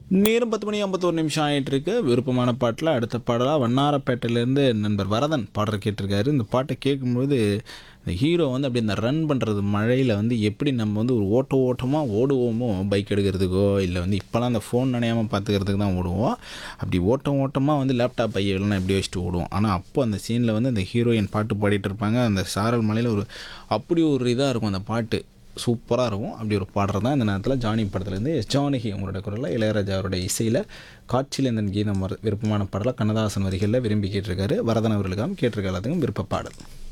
நேரம் பத்து மணி ஐம்பத்தோரு நிமிஷம் ஆயிட்டு இருக்கு விருப்பமான பாட்டில் அடுத்த பாடலாக வண்ணாரப்பேட்டையிலேருந்து நண்பர் வரதன் பாடல் கேட்டிருக்காரு இந்த பாட்டை கேட்கும்போது இந்த ஹீரோ வந்து அப்படி இந்த ரன் பண்ணுறது மழையில் வந்து எப்படி நம்ம வந்து ஒரு ஓட்ட ஓட்டமாக ஓடுவோமோ பைக் எடுக்கிறதுக்கோ இல்லை வந்து இப்போலாம் அந்த ஃபோன் நினையாமல் பார்த்துக்கிறதுக்கு தான் ஓடுவோம் அப்படி ஓட்டம் ஓட்டமாக வந்து லேப்டாப் பையெல்லாம் எப்படி வச்சுட்டு ஓடுவோம் ஆனால் அப்போ அந்த சீனில் வந்து அந்த ஹீரோயின் பாட்டு பாடிட்டு இருப்பாங்க அந்த சாரல் மலையில் ஒரு அப்படி ஒரு இதாக இருக்கும் அந்த பாட்டு சூப்பராக இருக்கும் அப்படி ஒரு பாடுறது தான் இந்த நேரத்தில் ஜானி படத்துலேருந்து எஸ் ஜானகி அவங்களோட குரலில் இளையராஜா அவருடைய இசையில் காட்சியில் கீதம் வர விருப்பமான பாடலாக கண்ணதாசன் வரிகளில் விரும்பி கேட்டிருக்காரு வரதன் அவர்களுக்காகவும் கேட்டிருக்க எல்லாத்துக்கும் விருப்ப பாடல்